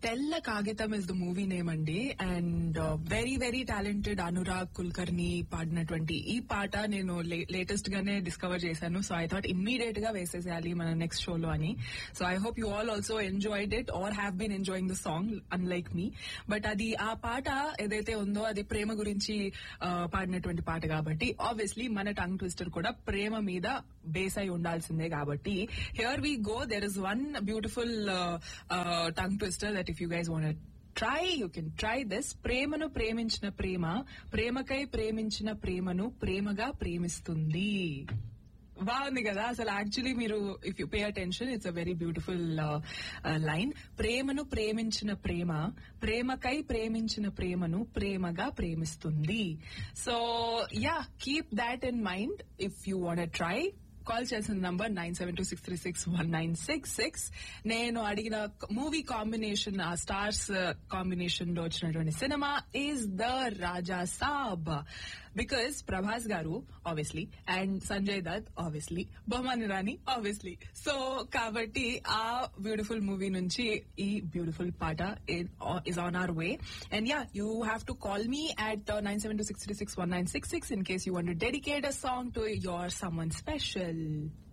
తెల్ల Kagitham is the movie name అండి and very very talented Anurag Kulkarni పాడినటువంటి ఈ పాట నేను లేటెస్ట్ గానే డిస్కవర్ చేశాను సో ఐ థాట్ ఇమ్మీడియట్ గా వేసేసేయాలి మన నెక్స్ట్ షోలో అని so I hope you all also enjoyed it or have been enjoying the song unlike me but అది ఆ పాట ఏదైతే ఉందో అది ప్రేమ గురించి ఆ, పాడినటువంటి పాట కాబట్టి ఆబ్వియస్లీ మన టంగ్ ట్విస్టర్ కూడా ప్రేమ మీద బేస్ అయి ఉండాల్సిందే కాబట్టి here we go there is one beautiful tongue twister that if you guys want try you can try this ప్రేమను ప్రేమించిన ప్రేమ ప్రేమకై ప్రేమించిన ప్రేమను ప్రేమగా ప్రేమిస్తుంది బాగుంది కదా అసలు యాక్చువల్లీ మీరు if you pay attention it's a very beautiful line ప్రేమను ప్రేమించిన ప్రేమ ప్రేమకై ప్రేమించిన ప్రేమను ప్రేమగా ప్రేమిస్తుంది so ya keep that in mind if you want try call చేసిన number nine seven two six three six one nine six six నేను అడిగిన మూవీ కాంబినేషన్ ఆ స్టార్స్ కాంబినేషన్ లో వచ్చినటువంటి సినిమా is the Raja Saab because Prabhas garu obviously and Sanjay Dutt obviously బహుమాన్ రాణి obviously so కాబట్టి ఆ బ్యూటిఫుల్ మూవీ నుంచి ఈ బ్యూటిఫుల్ పాట is on our way and ya you have to call me at nine seven two six three six one nine six six in case you want dedicate a song to your someone special